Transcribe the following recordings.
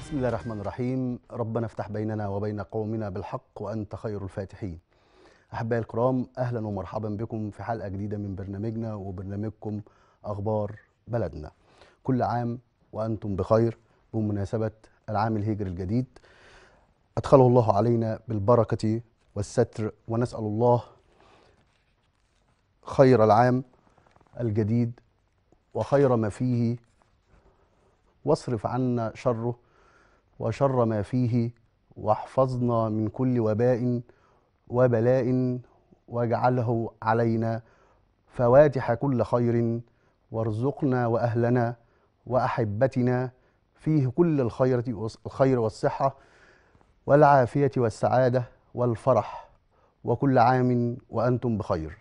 بسم الله الرحمن الرحيم ربنا افتح بيننا وبين قومنا بالحق وأنت خير الفاتحين أحبائي الكرام أهلا ومرحبا بكم في حلقة جديدة من برنامجنا وبرنامجكم أخبار بلدنا كل عام وأنتم بخير بمناسبة العام الهجري الجديد أدخله الله علينا بالبركة والستر ونسأل الله خير العام الجديد وخير ما فيه واصرف عنا شره وشر ما فيه واحفظنا من كل وباء وبلاء واجعله علينا فواتح كل خير وارزقنا واهلنا واحبتنا فيه كل الخير الخير والصحه والعافيه والسعاده والفرح وكل عام وانتم بخير.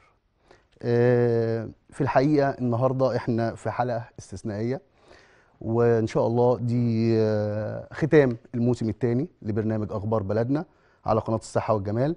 آه، في الحقيقه النهارده احنا في حلقه استثنائيه وان شاء الله دي آه، ختام الموسم الثاني لبرنامج اخبار بلدنا على قناه الصحه والجمال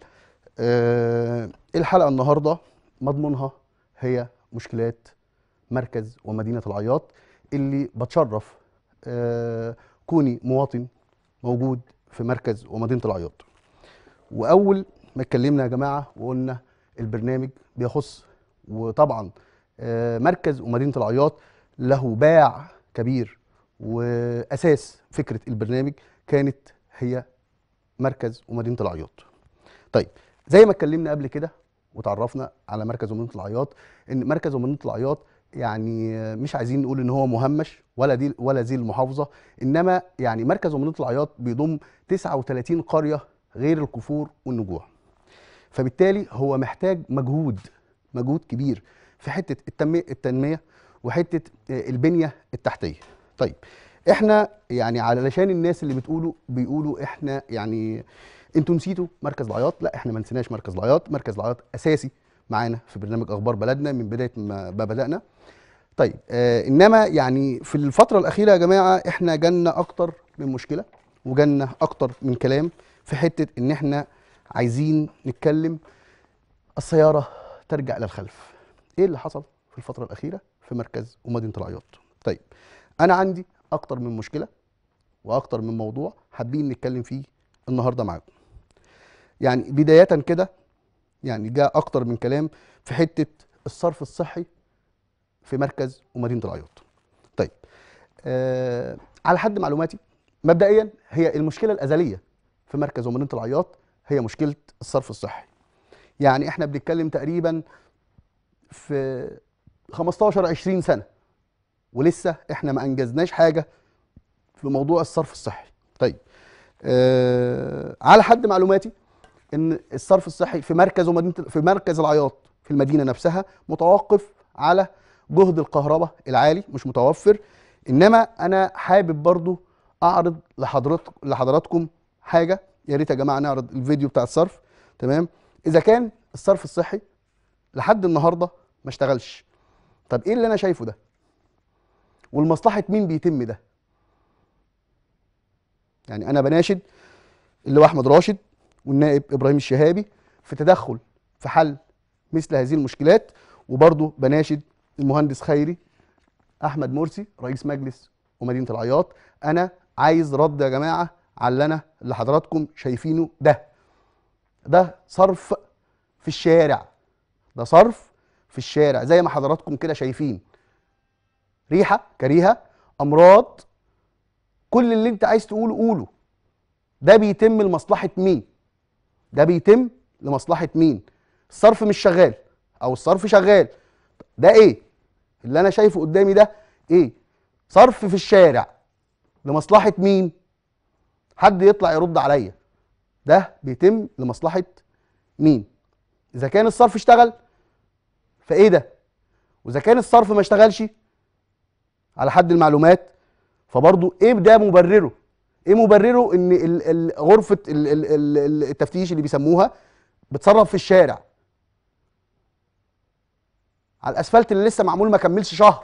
آه، الحلقه النهارده مضمونها هي مشكلات مركز ومدينه العياط اللي بتشرف آه، كوني مواطن موجود في مركز ومدينه العياط واول ما اتكلمنا يا جماعه وقلنا البرنامج بيخص وطبعا آه، مركز ومدينه العياط له باع كبير واساس فكره البرنامج كانت هي مركز ومدينه العياط. طيب زي ما اتكلمنا قبل كده وتعرفنا على مركز ومدينه العياط ان مركز ومدينه العياط يعني مش عايزين نقول ان هو مهمش ولا دي ولا زي المحافظه انما يعني مركز ومدينه العياط بيضم 39 قريه غير الكفور والنجوع. فبالتالي هو محتاج مجهود مجهود كبير في حته التنميه التنميه وحته البنيه التحتيه. طيب احنا يعني علشان الناس اللي بتقولوا بيقولوا احنا يعني انتوا نسيتوا مركز العياط لا احنا ما نسيناش مركز العياط مركز العياط اساسي معانا في برنامج اخبار بلدنا من بدايه ما ما بدانا طيب آه انما يعني في الفتره الاخيره يا جماعه احنا جالنا اكتر من مشكله وجالنا اكتر من كلام في حته ان احنا عايزين نتكلم السياره ترجع الى الخلف ايه اللي حصل في الفتره الاخيره في مركز ومدينه العياط طيب انا عندي اكتر من مشكله واكتر من موضوع حابين نتكلم فيه النهارده معاكم يعني بدايه كده يعني جاء اكتر من كلام في حته الصرف الصحي في مركز ومدينه العياط طيب آه على حد معلوماتي مبدئيا هي المشكله الازليه في مركز ومدينه العياط هي مشكله الصرف الصحي يعني احنا بنتكلم تقريبا في 15 20 سنه ولسه احنا ما انجزناش حاجه في موضوع الصرف الصحي طيب آه على حد معلوماتي ان الصرف الصحي في مركز ومدينه في مركز العياط في المدينه نفسها متوقف على جهد الكهرباء العالي مش متوفر انما انا حابب برضو اعرض لحضرتك لحضراتكم حاجه يا ريت يا جماعه نعرض الفيديو بتاع الصرف تمام اذا كان الصرف الصحي لحد النهارده ما اشتغلش طب ايه اللي انا شايفه ده ولمصلحه مين بيتم ده يعني انا بناشد اللي هو احمد راشد والنائب ابراهيم الشهابي في تدخل في حل مثل هذه المشكلات وبرضه بناشد المهندس خيري احمد مرسي رئيس مجلس ومدينه العياط انا عايز رد يا جماعه على اللي انا اللي حضراتكم شايفينه ده ده صرف في الشارع ده صرف في الشارع زي ما حضراتكم كده شايفين ريحه كريهه امراض كل اللي انت عايز تقوله قوله ده بيتم لمصلحه مين ده بيتم لمصلحه مين الصرف مش شغال او الصرف شغال ده ايه اللي انا شايفه قدامي ده ايه صرف في الشارع لمصلحه مين حد يطلع يرد عليا ده بيتم لمصلحه مين اذا كان الصرف اشتغل فايه ده واذا كان الصرف ما اشتغلش على حد المعلومات فبرضه ايه ده مبرره ايه مبرره ان ال- ال- غرفه ال- ال- ال- التفتيش اللي بيسموها بتصرف في الشارع على الاسفلت اللي لسه معمول ما كملش شهر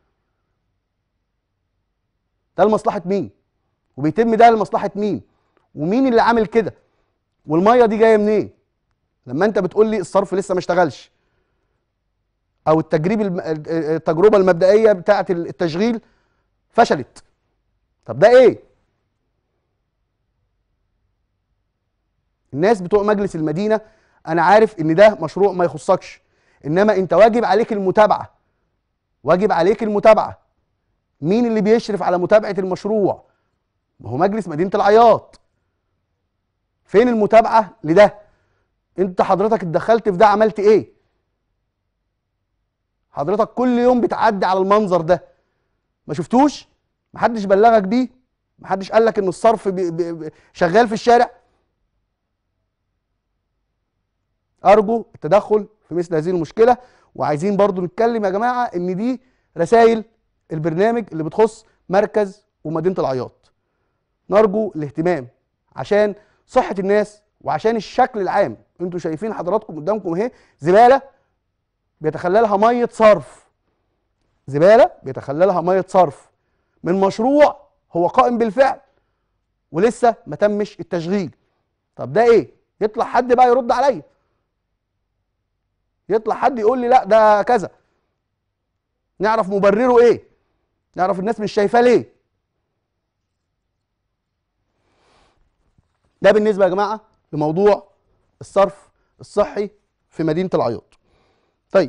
ده لمصلحه مين وبيتم ده لمصلحه مين ومين اللي عامل كده والميه دي جايه منين لما انت بتقول لي الصرف لسه ما اشتغلش او التجريب الم... التجربه المبدئيه بتاعه التشغيل فشلت طب ده ايه الناس بتوع مجلس المدينه انا عارف ان ده مشروع ما يخصكش انما انت واجب عليك المتابعه واجب عليك المتابعه مين اللي بيشرف على متابعه المشروع ما هو مجلس مدينه العياط فين المتابعه لده انت حضرتك اتدخلت في ده عملت ايه حضرتك كل يوم بتعدي على المنظر ده ما شفتوش محدش بلغك بيه محدش قال لك ان الصرف بي بي بي شغال في الشارع ارجو التدخل في مثل هذه المشكله وعايزين برضو نتكلم يا جماعه ان دي رسائل البرنامج اللي بتخص مركز ومدينه العياط نرجو الاهتمام عشان صحه الناس وعشان الشكل العام انتوا شايفين حضراتكم قدامكم اهي زباله بيتخللها ميه صرف زباله بيتخللها ميه صرف من مشروع هو قائم بالفعل ولسه ما تمش التشغيل طب ده ايه يطلع حد بقى يرد عليا يطلع حد يقول لي لا ده كذا نعرف مبرره ايه نعرف الناس مش شايفاه ليه ده بالنسبه يا جماعه لموضوع الصرف الصحي في مدينه العياط طيب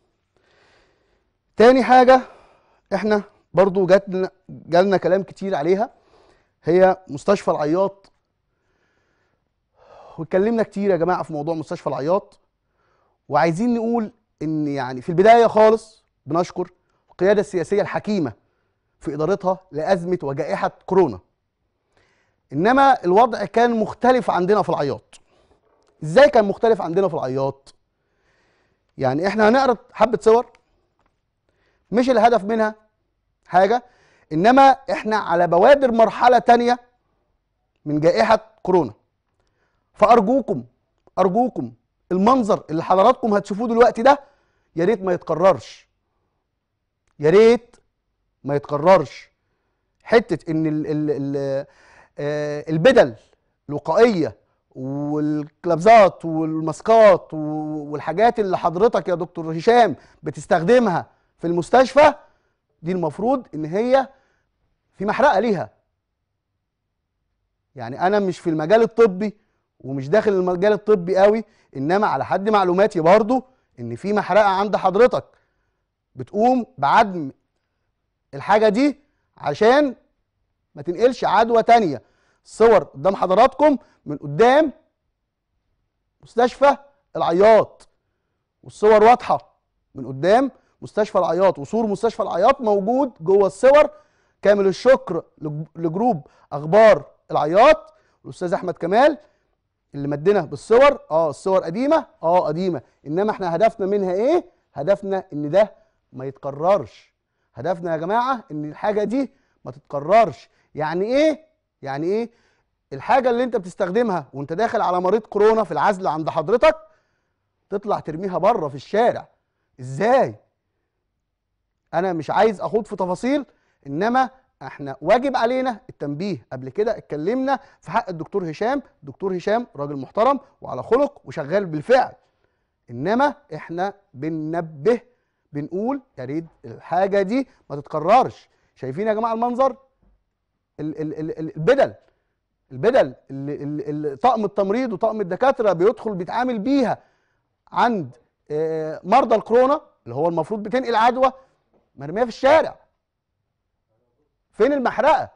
تاني حاجه احنا برضو جاتنا جالنا كلام كتير عليها هي مستشفى العياط واتكلمنا كتير يا جماعه في موضوع مستشفى العياط وعايزين نقول ان يعني في البدايه خالص بنشكر القياده السياسيه الحكيمه في ادارتها لازمه وجائحه كورونا انما الوضع كان مختلف عندنا في العياط ازاي كان مختلف عندنا في العياط يعني احنا هنعرض حبه صور مش الهدف منها حاجه انما احنا على بوادر مرحله تانية من جائحه كورونا فارجوكم ارجوكم المنظر اللي حضراتكم هتشوفوه دلوقتي ده يا ريت ما يتكررش يا ريت ما يتكررش حته ان ال ال ال آه، البدل الوقائيه والكلابزات والماسكات والحاجات اللي حضرتك يا دكتور هشام بتستخدمها في المستشفى دي المفروض ان هي في محرقه ليها يعني انا مش في المجال الطبي ومش داخل المجال الطبي قوي انما على حد معلوماتي برضو ان في محرقه عند حضرتك بتقوم بعدم الحاجه دي عشان ما تنقلش عدوى تانية صور قدام حضراتكم من قدام مستشفى العياط والصور واضحه من قدام مستشفى العياط وسور مستشفى العياط موجود جوه الصور كامل الشكر لجروب اخبار العياط الاستاذ احمد كمال اللي مدنا بالصور اه الصور قديمه اه قديمه انما احنا هدفنا منها ايه هدفنا ان ده ما يتكررش هدفنا يا جماعه ان الحاجه دي ما تتكررش يعني ايه يعني ايه الحاجه اللي انت بتستخدمها وانت داخل على مريض كورونا في العزل عند حضرتك تطلع ترميها بره في الشارع ازاي انا مش عايز اخوض في تفاصيل انما احنا واجب علينا التنبيه قبل كده اتكلمنا في حق الدكتور هشام الدكتور هشام راجل محترم وعلى خلق وشغال بالفعل انما احنا بننبه بنقول يا ريت الحاجه دي ما تتكررش شايفين يا جماعه المنظر ال ال ال البدل البدل اللي, اللي طقم التمريض وطقم الدكاتره بيدخل بيتعامل بيها عند آه، مرضى الكورونا اللي هو المفروض بتنقل عدوى مرميه في الشارع فين المحرقه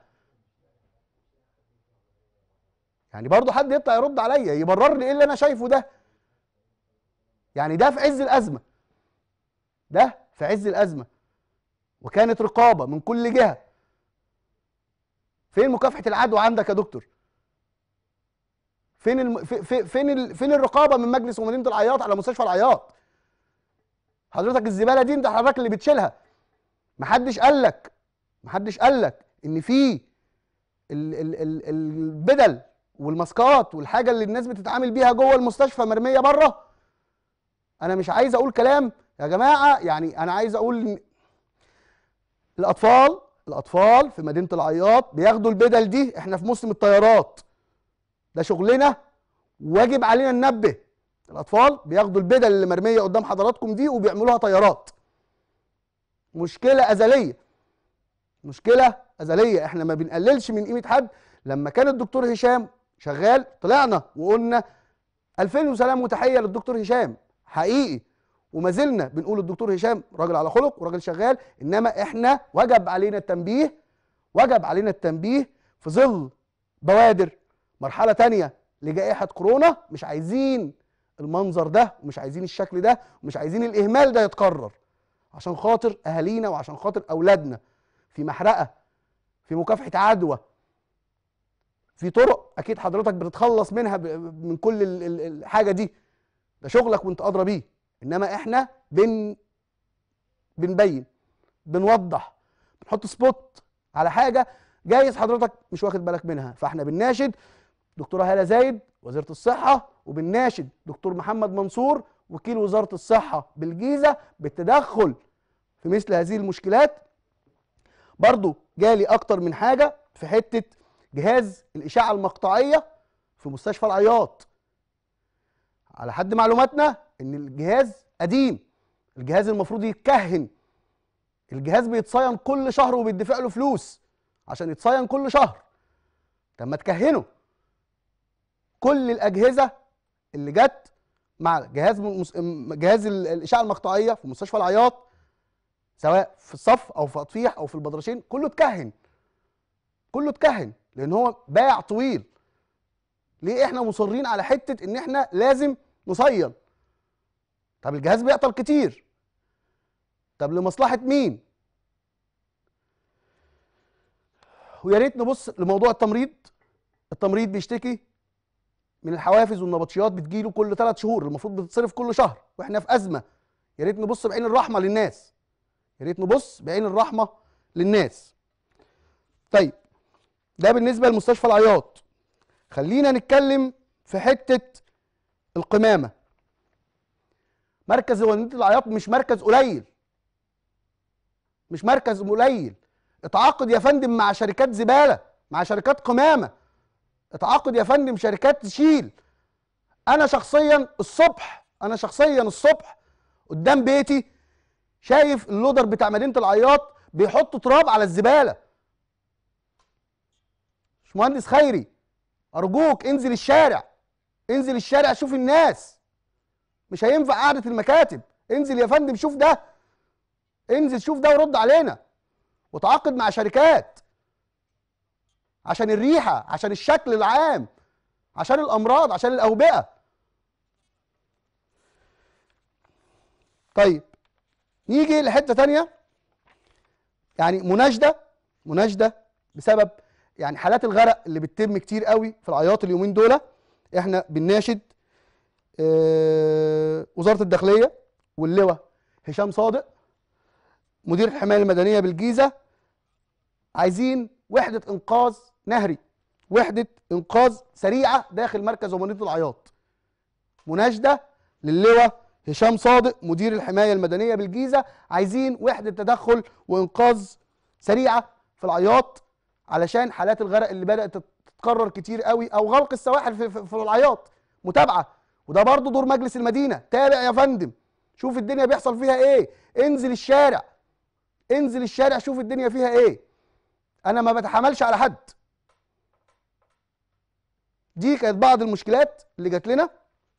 يعني برضه حد يطلع يرد عليا يبرر لي ايه اللي انا شايفه ده يعني ده في عز الازمه ده في عز الازمه وكانت رقابه من كل جهه فين مكافحه العدوى عندك يا دكتور فين الم... في... فين ال... فين الرقابه من مجلس ومدينه العياط على مستشفى العياط حضرتك الزباله دي انت حضرتك اللي بتشيلها محدش قال لك محدش قال لك ان في ال... ال... ال... البدل والماسكات والحاجه اللي الناس بتتعامل بيها جوه المستشفى مرميه بره انا مش عايز اقول كلام يا جماعه يعني انا عايز اقول ان الاطفال الاطفال في مدينه العياط بياخدوا البدل دي احنا في موسم الطيارات ده شغلنا واجب علينا ننبه الاطفال بياخدوا البدل اللي مرميه قدام حضراتكم دي وبيعملوها طيارات مشكله ازليه مشكله ازليه احنا ما بنقللش من قيمه حد لما كان الدكتور هشام شغال طلعنا وقلنا 2000 سلام وتحيه للدكتور هشام حقيقي وما زلنا بنقول الدكتور هشام راجل على خلق وراجل شغال انما احنا وجب علينا التنبيه وجب علينا التنبيه في ظل بوادر مرحله تانية لجائحه كورونا مش عايزين المنظر ده ومش عايزين الشكل ده ومش عايزين الاهمال ده يتكرر عشان خاطر اهالينا وعشان خاطر اولادنا في محرقه في مكافحه عدوى في طرق اكيد حضرتك بتتخلص منها ب- من كل ال- ال- الحاجه دي ده شغلك وانت ادرى بيه انما احنا بن بنبين بنوضح بنحط سبوت على حاجه جايز حضرتك مش واخد بالك منها فاحنا بنناشد دكتوره هاله زايد وزيره الصحه وبنناشد دكتور محمد منصور وكيل وزاره الصحه بالجيزه بالتدخل في مثل هذه المشكلات برضو جالي اكتر من حاجه في حته جهاز الاشعه المقطعيه في مستشفى العياط على حد معلوماتنا ان الجهاز قديم الجهاز المفروض يتكهن الجهاز بيتصين كل شهر وبيدفع له فلوس عشان يتصين كل شهر طب ما تكهنه كل الاجهزه اللي جت مع جهاز مس- جهاز ال- الاشعه المقطعيه في مستشفى العياط سواء في الصف او في اطفيح او في البدرشين كله اتكهن كله اتكهن لان هو باع طويل ليه احنا مصرين على حته ان احنا لازم نصين طب الجهاز بيعطل كتير طب لمصلحه مين ويا ريت نبص لموضوع التمريض التمريض بيشتكي من الحوافز والنبطشيات بتجيله كل ثلاث شهور المفروض بتتصرف كل شهر واحنا في ازمه يا ريت نبص بعين الرحمه للناس يا ريت نبص بعين الرحمه للناس طيب ده بالنسبه لمستشفى العياط خلينا نتكلم في حته القمامه مركز وليده العياط مش مركز قليل مش مركز قليل اتعاقد يا فندم مع شركات زباله مع شركات قمامه اتعاقد يا فندم شركات تشيل انا شخصيا الصبح انا شخصيا الصبح قدام بيتي شايف اللودر بتاع مدينه العياط بيحط تراب على الزباله باشمهندس خيري ارجوك انزل الشارع انزل الشارع شوف الناس مش هينفع قعده المكاتب انزل يا فندم شوف ده انزل شوف ده ورد علينا وتعاقد مع شركات عشان الريحه عشان الشكل العام عشان الامراض عشان الاوبئه طيب نيجي لحته تانية يعني مناشده مناشده بسبب يعني حالات الغرق اللي بتتم كتير قوي في العياط اليومين دول احنا بنناشد آه، وزاره الداخليه واللواء هشام صادق مدير الحمايه المدنيه بالجيزه عايزين وحده انقاذ نهري وحده انقاذ سريعه داخل مركز ومدينه العياط مناشده للواء هشام صادق مدير الحمايه المدنيه بالجيزه عايزين وحده تدخل وانقاذ سريعه في العياط علشان حالات الغرق اللي بدات تتكرر كتير قوي او غلق السواحل في, في, في العياط متابعه وده برضو دور مجلس المدينه تابع يا فندم شوف الدنيا بيحصل فيها ايه انزل الشارع انزل الشارع شوف الدنيا فيها ايه انا ما بتحملش على حد دي كانت بعض المشكلات اللي جات لنا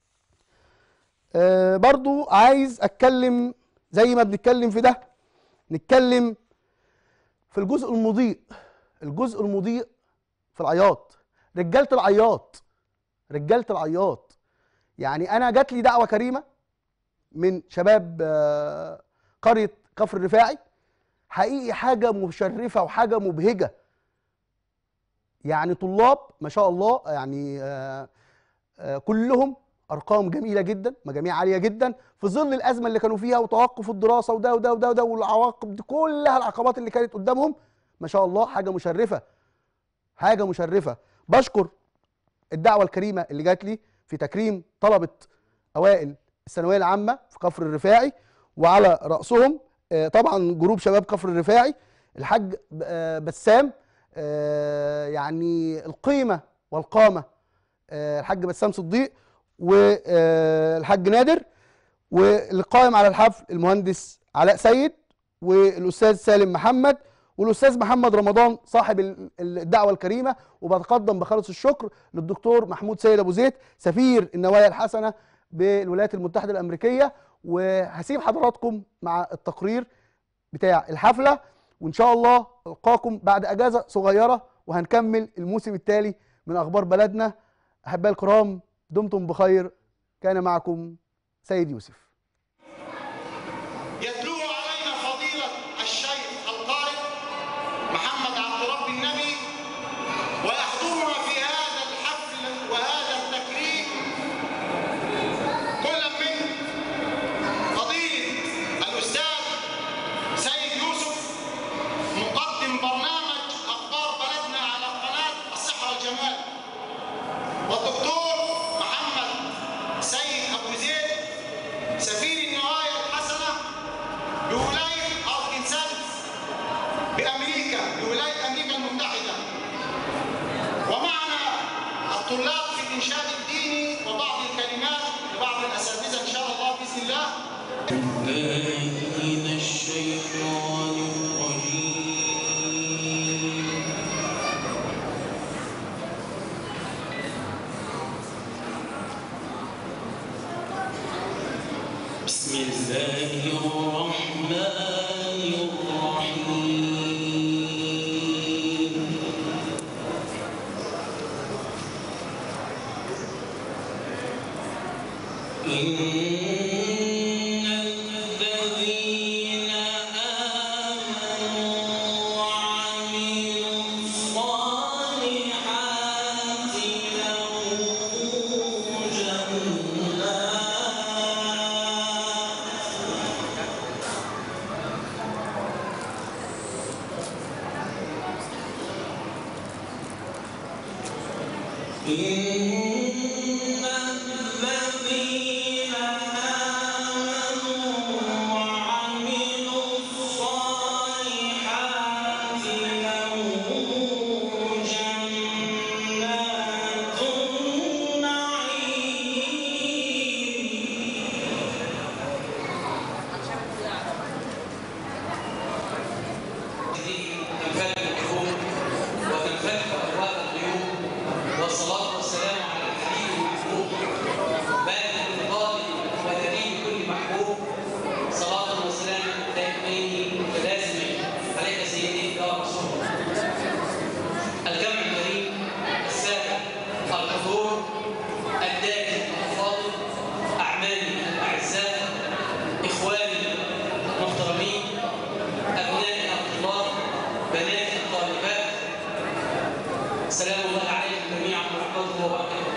آه برضو عايز اتكلم زي ما بنتكلم في ده نتكلم في الجزء المضيء الجزء المضيء في العياط رجاله العياط رجاله العياط يعني انا جات لي دعوه كريمه من شباب آه، قريه كفر الرفاعي حقيقي حاجه مشرفه وحاجه مبهجه يعني طلاب ما شاء الله يعني آه، آه، كلهم ارقام جميله جدا مجاميع عاليه جدا في ظل الازمه اللي كانوا فيها وتوقف الدراسه وده وده وده وده والعواقب دي كلها العقبات اللي كانت قدامهم ما شاء الله حاجه مشرفه حاجه مشرفه بشكر الدعوه الكريمه اللي جات لي في تكريم طلبه اوائل الثانويه العامه في كفر الرفاعي وعلى راسهم آه، طبعا جروب شباب كفر الرفاعي الحاج آه، بسام آه، يعني القيمه والقامه آه، الحاج بسام صديق والحاج نادر واللي قائم على الحفل المهندس علاء سيد والاستاذ سالم محمد والاستاذ محمد رمضان صاحب ال- ال- الدعوه الكريمه وبتقدم بخالص الشكر للدكتور محمود سيد ابو زيد سفير النوايا الحسنه بالولايات المتحده الامريكيه وهسيب حضراتكم مع التقرير بتاع الحفله وان شاء الله القاكم بعد اجازه صغيره وهنكمل الموسم التالي من اخبار بلدنا احبائي الكرام دمتم بخير كان معكم سيد يوسف يتلو علينا فضيلة الشيخ القارئ محمد عبد رب النبي ويحضرنا في هذا الحفل وهذا التكريم كل من فضيلة الأستاذ سيد يوسف مقدم برنامج أخبار بلدنا على قناة الصحة والجمال والدكتور محمد سيد أبو زيد سفير النوايا الحسنة بولاية أركنساس بأمريكا بولاية أمريكا المتحدة ومعنا الطلاب في الإنشاد الديني وبعض الكلمات لبعض الأساتذة إن شاء الله بإذن الله من الشيطان الرجيم بسم الله الرحمن الرحيم إن الذين آمنوا وعملوا الصالحات لهم جنات إن الذين آمنوا وعملوا الصالحات لهم جنات النعيم تنفلت الحروب وتنفلت أبواب الغيوب والصلاة والسلام على الحبيب المحبوب بارك الفضائل ودليل كل محبوب صلاة وسلاما دائمين متلازمين عليك سيدي يا رسول الله الجمع الكريم السادة الحضور الداعي الفاضل أعمالي الأعزاء إخواني المحترمين أبنائي الطلاب بناتي الطالبات سلام الله عليكم جميعا ورحمته وبركاته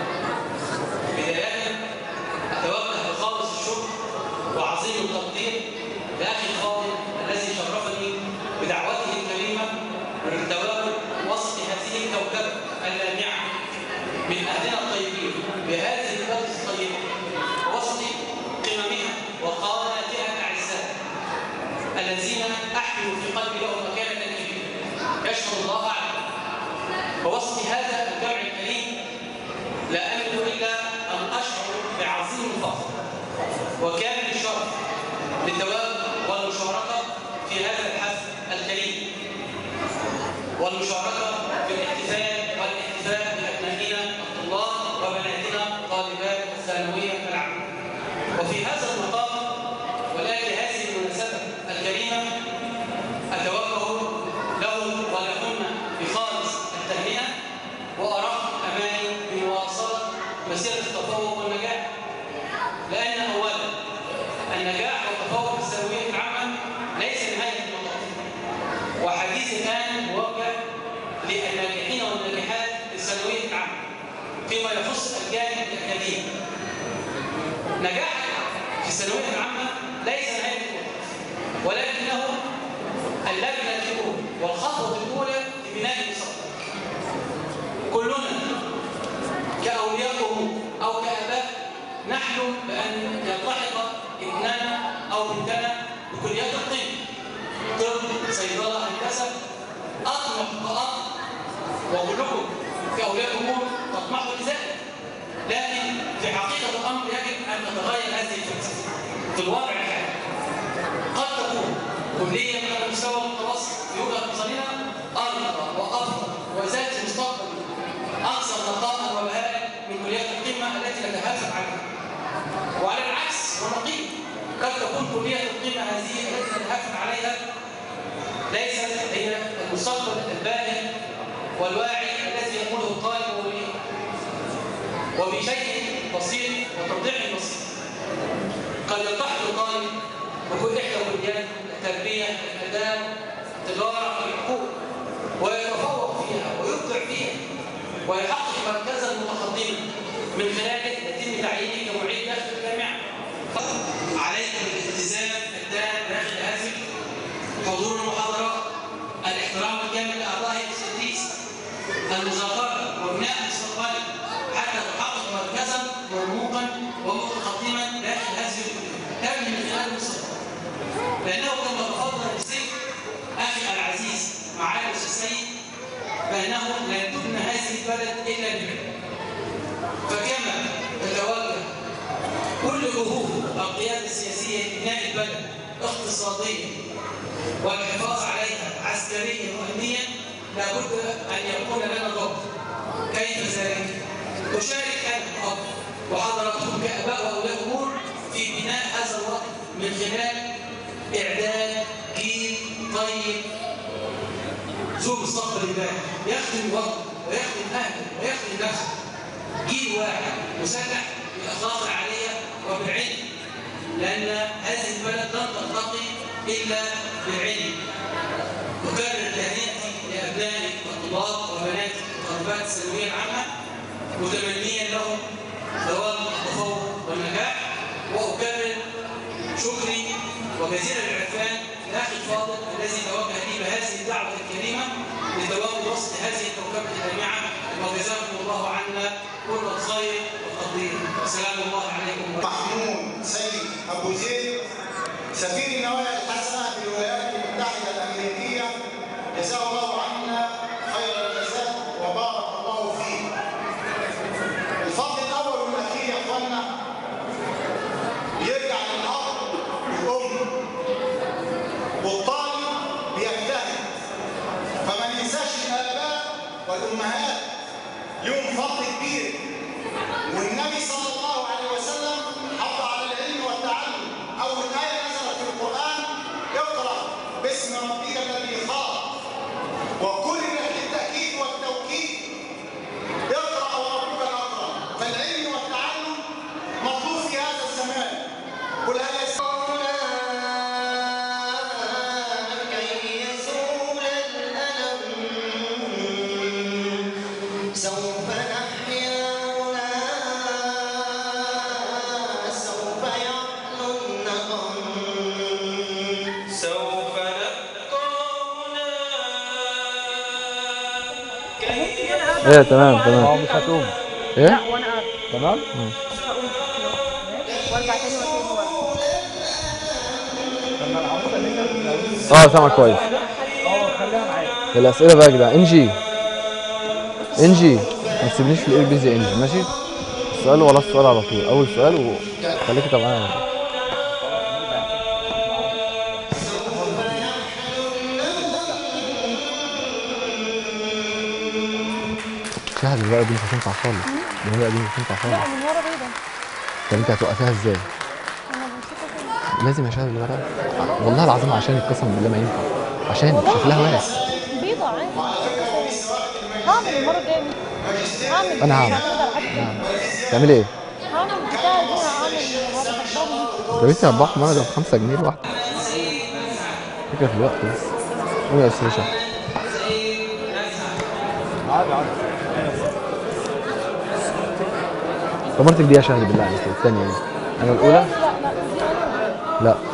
بداية أتوجه بخالص الشكر وعظيم التقدير لأخي الفاضل الذي شرفني بدعوته الكريمة للتواجد وسط هذه الكوكبة اللامعة من أهلنا الطيبين بهذه البلد الطيبة ووسط قممها وقاداتها الأعزاء الذين أحمل في قلبي لهم مكانة كبيرة يشكر الله عنه ووسط هذا الجمع الكريم لا أملك إلا أن أشعر بعظيم الفضل وكامل الشرف للتواجد والمشاركة في هذا الحفل الكريم والمشاركة في الاحتفال والاحتفاء بأبنائنا الطلاب وبناتنا طالبات الثانوية العامة وفي هذا المقام ولكن هذه المناسبة الكريمة أتوجه لهم ولهن بخالص التهنئة وأراهم أماني بمواصلة مسيرة التفوق والنجاح لأن أولا النجاح والتفوق في الثانوية العامة ليس نهاية المطاف وحديث الآن موجه للناجحين والناجحات في الثانوية العامة فيما يخص الجانب الأكاديمي نجاحك في الثانوية العامة ليس نهاية المطاف ولكنه اللجنة الأولى والخطوة الأولى لبناء المستقبل كلنا كأولياء أمور أو كآباء نحلم بأن يلتحق ابننا أو بنتنا بكليات الطب طب صيدلة هندسة أطمح كأب وكلكم كأولياء أمور تطمحوا لذلك لكن في حقيقة الأمر يجب أن تتغير هذه الفكرة في الواقع الحالي قد تكون كلية من المستوى المتوسط في وجهة نظرنا كلية القيمة هذه التي نتحكم عليها ليست هي المستقبل الباهر والواعي الذي يقوله الطالب به وبشيء بسيط وتوضيح بسيط قد يلتحق الطالب بكل احدى كليات التربيه الاداب التجاره الحقوق ويتفوق فيها ويبدع فيها ويحقق مركزا متقدما من خلاله يتم تعيينه كمعيد داخل الجامعه عليكم الالتزام التام داخل هذه حضور المحاضرات الاحترام الكامل لاعضاء التدريس المذاكره وبناء مستقبلا حتى تحقق مركزا مرموقا ومتقدما داخل هذه الكليه تبني من خلال المستقبل لانه كما تفضل الذكر اخي العزيز معالي الاستاذ سيد فانه لن تبنى هذه البلد الا بالعلم فكما تتوجه كل جهود القياده السياسيه لبناء البلد اقتصاديا والحفاظ عليها عسكريا وامنيا لابد ان يكون لنا ضبط كيف ذلك؟ أشارك أنا أب وحضراتكم كآباء وأولياء أمور في بناء هذا الوطن من خلال إعداد جيل طيب ذو مستقبل الله يخدم وطنه ويخدم أهله ويخدم نفسه جيل واحد مسلح بالأخلاق العالية وبالعلم لأن هذه البلد لن ترتقي إلا بالعلم أكرر تهنئتي لأبنائي الطلاب وبناتي طالبات الثانوية العامة متمنيا لهم دوام التفوق والنجاح واكرر شكري وجزيل العرفان لاخي الفاضل الذي توجه لي بهذه الدعوه الكريمه لدوام وسط هذه الكوكبه الجامعه وجزاكم الله عنا كل الخير والتقدير سلام الله عليكم ورحمه محمود سيد ابو زيد سفير النوايا الحسنه في الولايات المتحده الامريكيه جزاه الله عنا خير الجزاء وبارك الله فيه. الفضل الاول والاخير يا اخوانا يرجع للاب والام والطالب بيجتهد فما ننساش الاباء والامهات لهم فضل كبير والنبي صلى الله عليه وسلم حض على العلم والتعلم اول ايه نزلت في القران اقرا باسم ربك الذي خلق وكرر للتاكيد والتوكيد اقرا وربك الاكرم فالعلم والتعلم مطلوب في هذا الزمان قل هل يستوون كي يزول الألم سوف نحيا هنا سوف يعلو النغم سوف نبقى هنا كي ايه تمام تمام مش هتقوم ايه لا وانا قاعد تمام هقوم وارجع تاني واتوب ورا لما العروسه اللي انت اه سامع كويس اه خليها معاك الاسئله بقى يا جدعان انجي انجي ما تسيبنيش في الاي بي زي انجي ماشي السؤال ورا السؤال على طول اول سؤال وخليك تبع شاهد الورقه دي مش هتنفع خالص الورقه دي مش هتنفع لا خالص من ورا بيضة طب انت هتوقفيها ازاي؟ انا بمسكها كده لازم اشاهد الورقه والله العظيم عشان قسما بالله ما ينفع عشان شكلها وحش بيضة عادي هعمل المرة الجاية هعمل أنا هعمل. مش هقدر أحط. تعمل ايه؟ هعمل بتاع دي هعمل هعمل طب انت هتباع حمارة ده ب 5 جنيه الواحدة فكرة في الوقت بس قوم يا استاذ هشام عادي عادي كاميرتك دي يا شاهد بالله عليك الثانية دي انا الاولى لا لا لا